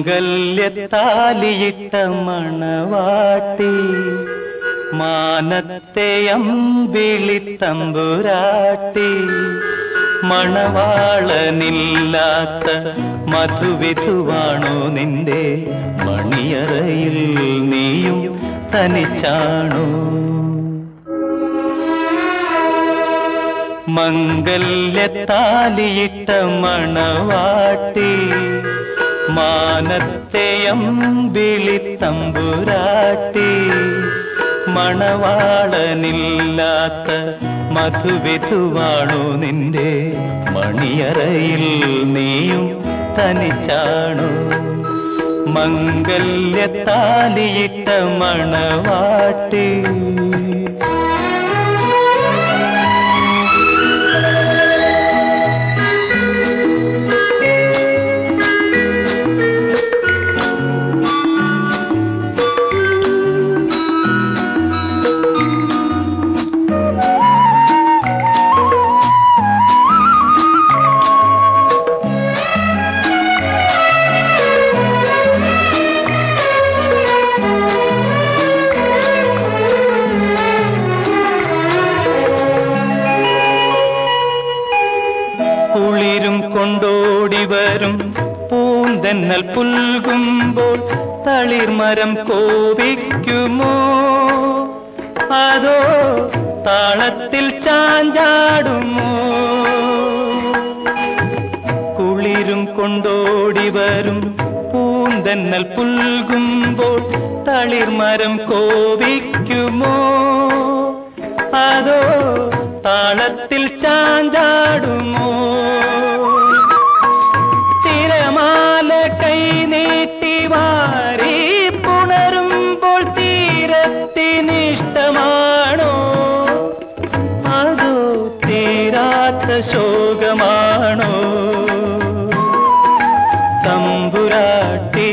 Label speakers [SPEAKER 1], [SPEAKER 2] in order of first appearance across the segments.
[SPEAKER 1] മംഗല്യത്താലിയിട്ട മണവാട്ടി മാനത്തെ അമ്പിളി തമ്പുരാട്ടി മണവാളനില്ലാത്ത മധുവിധുവാണോ നിന്റെ മണിയറയിൽ നീയും തനിച്ചാണോ മംഗല്യത്താലിയിട്ട മണവാട്ടി മാനത്തെ അമ്പിളി തമ്പുരാട്ടി മണവാളനില്ലാത്ത മധുവിധുവാണോ നിന്റെ മണിയറയിൽ നീയും തനിച്ചാണോ മംഗല്യത്താലിയിട്ട മണവാട്ടി കുളിരും കൊണ്ടോടി വരും പൂന്തന്നൽ പുൽകുമ്പോൾ തളിർമരം കോപിക്കുമോ അതോ താളത്തിൽ ചാഞ്ചാടുമോ കുളിരും കൊണ്ടോടി വരും പൂന്തന്നൽ പുൽകുമ്പോൾ തളിർമരം കോപിക്കുമോ അതോ താളത്തിൽ ചാഞ്ചാടുമോ തിരമാല കൈ നീട്ടി വാരി പുണരുമ്പോൾ തീരത്തിനിഷ്ടമാണോ അതോ തീരാത്ത ശോകമാണോ തമ്പുരാട്ടി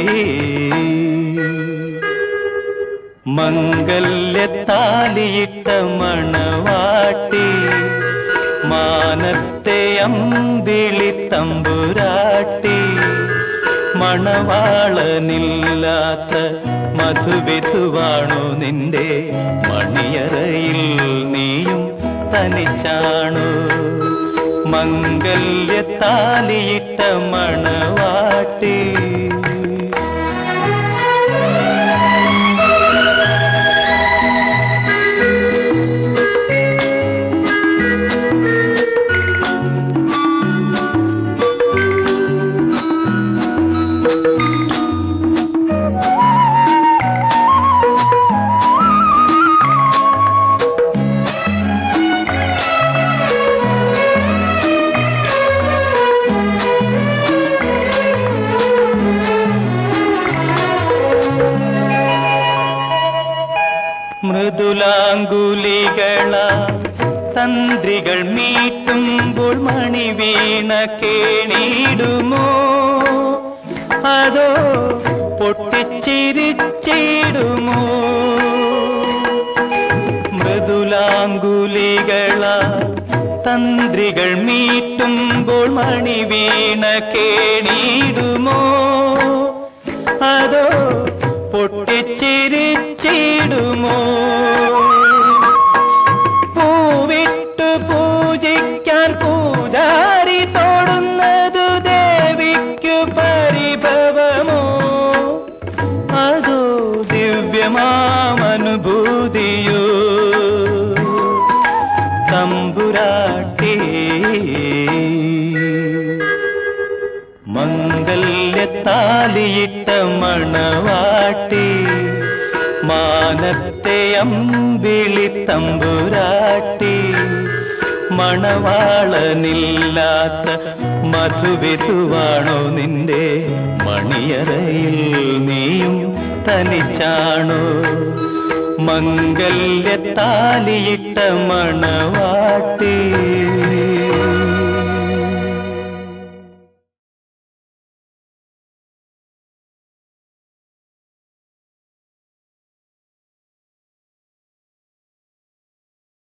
[SPEAKER 1] മംഗല്യത്താലിയിട്ട മണവാട്ടി മാനത്തെ അമ്പിളി തമ്പുരാട്ടി മണവാളനില്ലാത്ത മധുവിധുവാണോ നിന്റെ മണിയറയിൽ നീയും തനിച്ചാണോ മംഗല്യത്താലിയിട്ട മണവാട്ടി മൃദുലാങ്കുലികള തന്ത്രികൾ മീട്ടുമ്പോൾ മണി വീണ കേണിടുമോ അതോ പൊട്ടിച്ചിരിച്ചിടുമോ മൃദുലാങ്കുലികള തന്ത്രികൾ മീട്ടുമ്പോൾ മണി വീണ കേണിടുമോ അതോ പൊട്ടിച്ചിരിച്ചിടുമോ പൂവിട്ടു പൂജിക്കാൻ പൂജാരി തോടുന്നതു ദേവിക്കു പരിഭവമോ അതോ ദിവ്യമാമനുഭൂതിയോ തമ്പുരാട്ടി മംഗല്യത്താലിയിട്ട മണവാട്ടി മാനത്തെ അമ്പിളി തമ്പുരാട്ടി മണവാളനില്ലാത്ത മധുവിധുവാണോ നിന്റെ മണിയറയിൽ നീയും തനിച്ചാണോ മംഗല്യത്താലിയിട്ട മണവാട്ടി